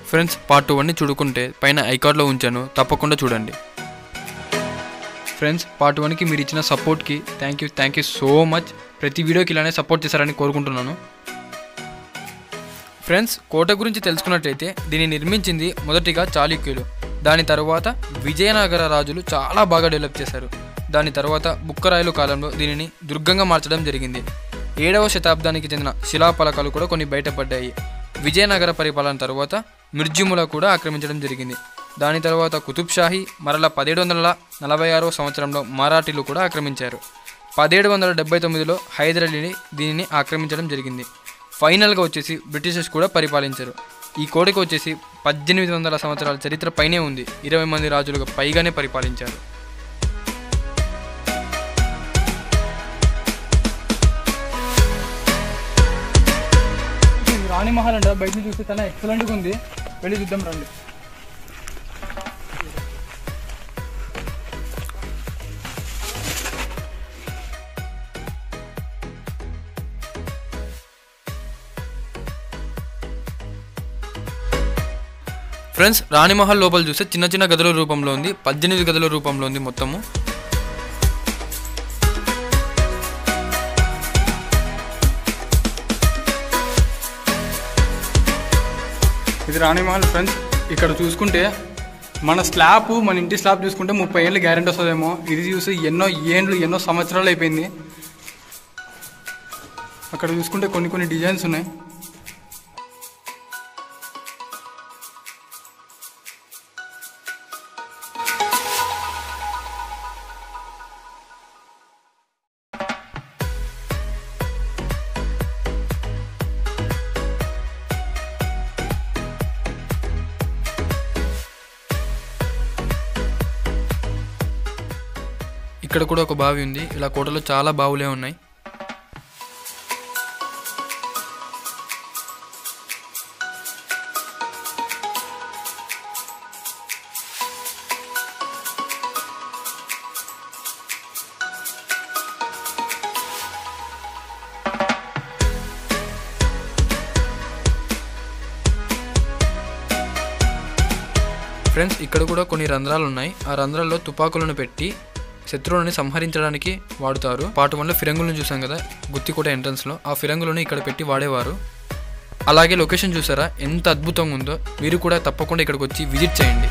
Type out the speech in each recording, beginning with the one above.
Friends part two అన్ని చూడుకుంటే పైన ఐకార్డ్లో ఉంచాను తప్పకుండా చూడండి ఫ్రెండ్స్ పార్ట్ వన్కి మీరు ఇచ్చిన సపోర్ట్కి thank you thank you so much ప్రతి వీడియోకి ఇలానే సపోర్ట్ చేశారని కోరుకుంటున్నాను ఫ్రెండ్స్ కోట గురించి తెలుసుకున్నట్లయితే దీన్ని నిర్మించింది మొదటిగా చాళుక్యులు దాని తర్వాత విజయనగర రాజులు చాలా బాగా డెవలప్ చేశారు దాని తర్వాత బుక్కరాయలు కాలంలో దీనిని దుర్గంగా మార్చడం జరిగింది ఏడవ శతాబ్దానికి చెందిన శిలాఫలకాలు కూడా కొన్ని బయటపడ్డాయి విజయనగర పరిపాలన తర్వాత మిర్జిముల కూడా ఆక్రమించడం జరిగింది దాని తర్వాత కుతుబ్ షాహీ మరల పదిహేడు వందల నలభై ఆరవ సంవత్సరంలో మరాఠీలు కూడా ఆక్రమించారు పదిహేడు వందల డెబ్బై తొమ్మిదిలో హైదర్ అలీని దీనిని ఆక్రమించడం జరిగింది ఫైనల్గా వచ్చేసి బ్రిటిషర్స్ కూడా పరిపాలించారు ఈ కోటకు వచ్చేసి పద్దెనిమిది వందల సంవత్సరాల చరిత్ర పైనే ఉంది ఇరవై మంది రాజులుగా పైగానే పరిపాలించారు రాణి మహల్ అంట బయట నుంచి చూస్తే చాలా ఎక్సలెంట్గా ఉంది వెళ్ళి చూద్దాం రండి ఫ్రెండ్స్ రాణిమహల్ లోపల చూస్తే చిన్న చిన్న గదుల రూపంలో ఉంది పద్దెనిమిది గదుల రూపంలో ఉంది మొత్తము ఇది రాణి మహల్ ఫ్రెండ్స్ ఇక్కడ చూసుకుంటే మన స్లాబ్ మన ఇంటి స్లాబ్ చూసుకుంటే ముప్పై ఏళ్ళు గ్యారెంటీ వస్తుందేమో ఇది చూసి ఎన్నో ఏండ్లు ఎన్నో సంవత్సరాలు అయిపోయింది అక్కడ చూసుకుంటే కొన్ని కొన్ని డిజైన్స్ ఉన్నాయి ఇక్కడ కూడా ఒక బావి ఉంది ఇలా కోటలో చాలా బావులే ఉన్నాయి ఫ్రెండ్స్ ఇక్కడ కూడా కొన్ని రంధ్రాలు ఉన్నాయి ఆ రంధ్రాల్లో తుపాకులను పెట్టి శత్రువులని సంహరించడానికి వాడుతారు పాటు వన్లో ఫిరంగులను చూసాం కదా గుత్తికోట ఎంట్రన్స్లో ఆ ఫిరంగులను ఇక్కడ పెట్టి వాడేవారు అలాగే లొకేషన్ చూసారా ఎంత అద్భుతంగా ఉందో మీరు కూడా తప్పకుండా ఇక్కడికి వచ్చి విజిట్ చేయండి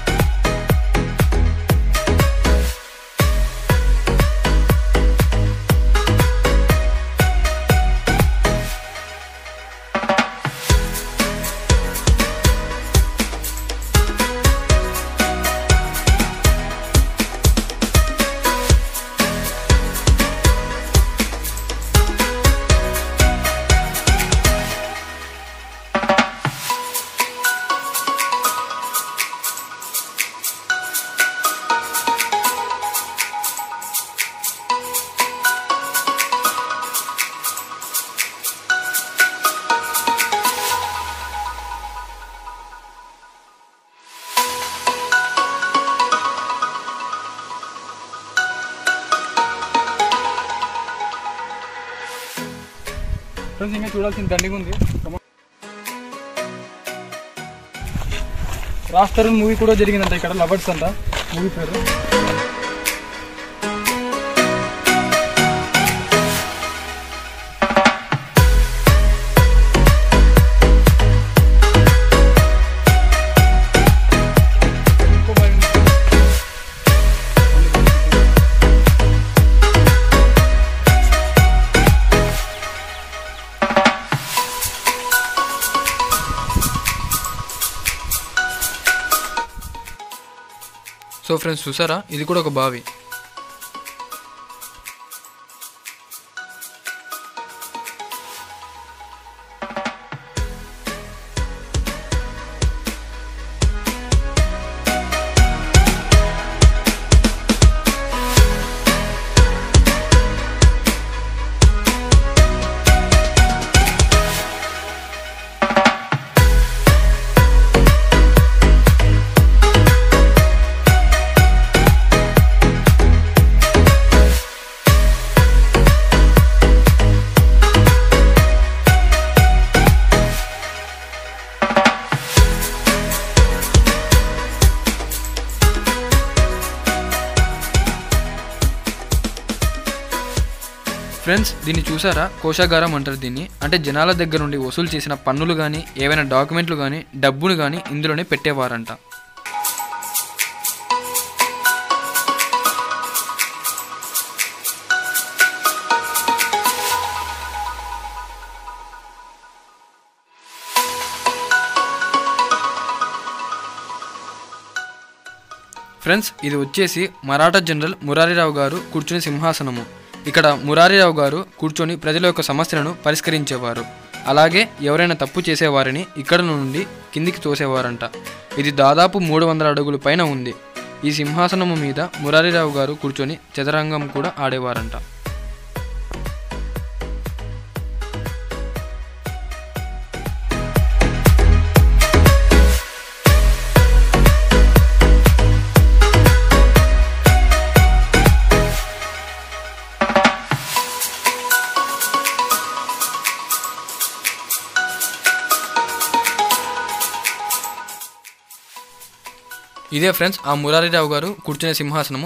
ఫ్రెండ్స్ ఇంకా చూడాల్సిన దండిగా ఉంది రాస్తారు మూవీ కూడా జరిగిందంట ఇక్కడ లవర్స్ అంట మూవీ పేరు సో ఫ్రెండ్స్ చూసారా ఇది కూడా ఒక బావి ఫ్రెండ్స్ దీన్ని చూసారా కోశాగారం అంటారు దీన్ని అంటే జనాల దగ్గర నుండి వసూలు చేసిన పన్నులు కానీ ఏవైనా డాక్యుమెంట్లు కానీ డబ్బును కానీ ఇందులోనే పెట్టేవారంట ఫ్రెండ్స్ ఇది వచ్చేసి మరాఠా జనరల్ మురారీరావు గారు కూర్చుని సింహాసనము ఇక్కడ మురారీరావు గారు కూర్చొని ప్రజల యొక్క సమస్యలను పరిష్కరించేవారు అలాగే ఎవరైనా తప్పు చేసేవారిని ఇక్కడ నుండి కిందికి తోసేవారంట ఇది దాదాపు మూడు వందల అడుగుల పైన ఉంది ఈ సింహాసనము మీద మురారీరావు గారు కూర్చొని చదరంగం కూడా ఆడేవారంట ఇదే ఫ్రెండ్స్ ఆ మురారీరావు గారు కూర్చునే సింహాసనము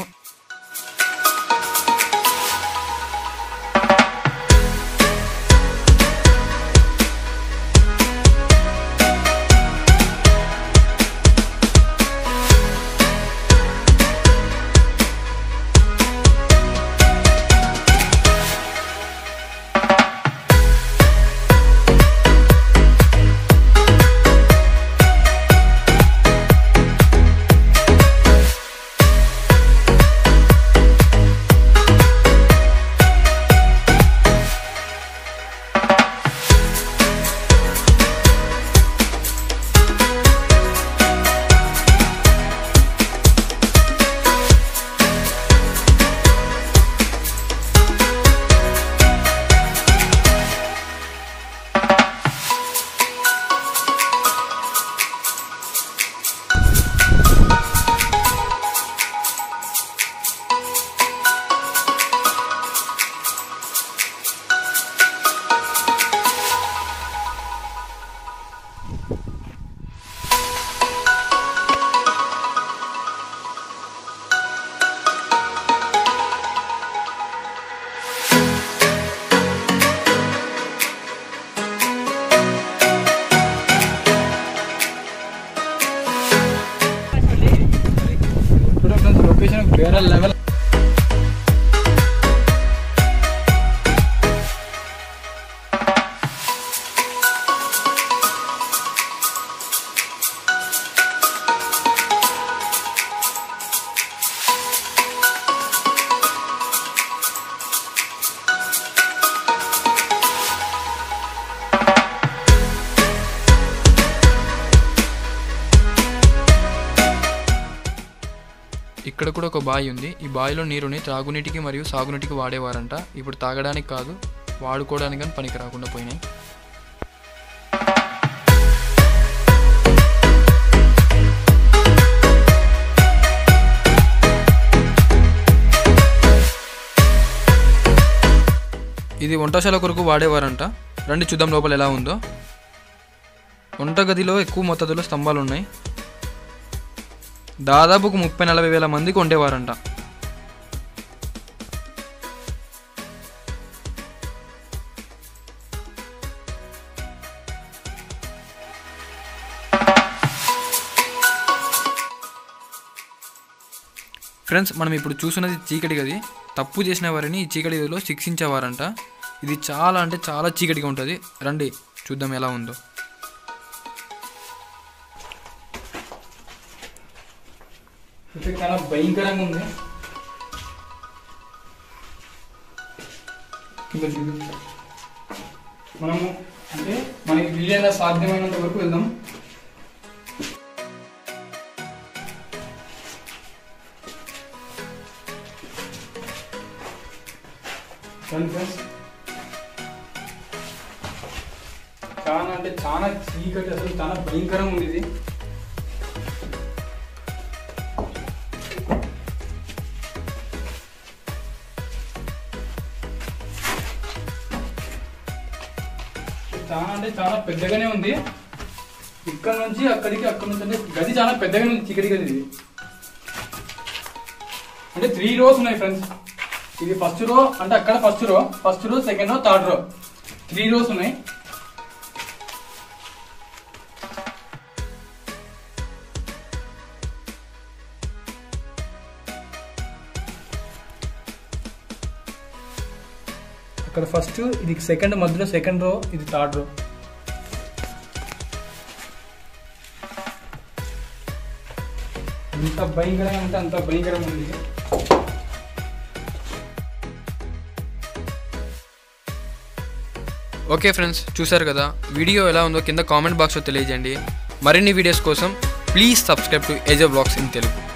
చూడండి ఫ్రెండ్స్ లొకేషన్ వేరే లెవెల్ ఇక్కడ కూడా ఒక బావి ఉంది ఈ బావిలో నీరుని త్రాగునీటికి మరియు సాగునీటికి వాడేవారంట ఇప్పుడు తాగడానికి కాదు వాడుకోవడానికి కానీ పనికి రాకుండా పోయినాయి ఇది వంటశాల కొరకు వాడేవారంట రండి చూద్దాం లోపల ఎలా ఉందో వంటగదిలో ఎక్కువ మొత్తంలో స్తంభాలు ఉన్నాయి దాదాపుకు ముప్పై నలభై వేల మందికి వండేవారంట ఫ్రెండ్స్ మనం ఇప్పుడు చూస్తున్నది చీకటి గది తప్పు చేసిన వారిని ఈ చీకటి గదిలో శిక్షించేవారంట ఇది చాలా అంటే చాలా చీకటిగా ఉంటుంది రండి చూద్దాం ఎలా ఉందో చూస్తే చాలా భయంకరంగా ఉంది ఇంకా చూడు. మనము అంటే మనకి వీలైన సాధ్యమైనంత వరకు వెళ్దాం చూడండి ఫ్రెండ్స్ చాలా అంటే చాలా చీకటి అసలు చాలా భయంకరంగా ఉంది ఇది చాలా అంటే చాలా పెద్దగానే ఉంది ఇక్కడ నుంచి అక్కడికి అక్కడ నుంచి అంటే గది చాలా పెద్దగానే ఉంది చీకటి గది ఇది అంటే త్రీ రోస్ ఉన్నాయి ఫ్రెండ్స్ ఇది ఫస్ట్ రో అంటే అక్కడ first row first row second row third row three rows ఉన్నాయి అక్కడ ఫస్ట్ ఇది సెకండ్ మధ్యలో సెకండ్ రో ఇది థర్డ్ రో ఎంత భయంకరంగా అంటే అంత భయంకరంగా ఉంది ఓకే ఫ్రెండ్స్ చూసారు కదా వీడియో ఎలా ఉందో కింద కామెంట్ బాక్స్లో తెలియజేయండి మరిన్ని వీడియోస్ కోసం please subscribe to Ajo blogs in Telugu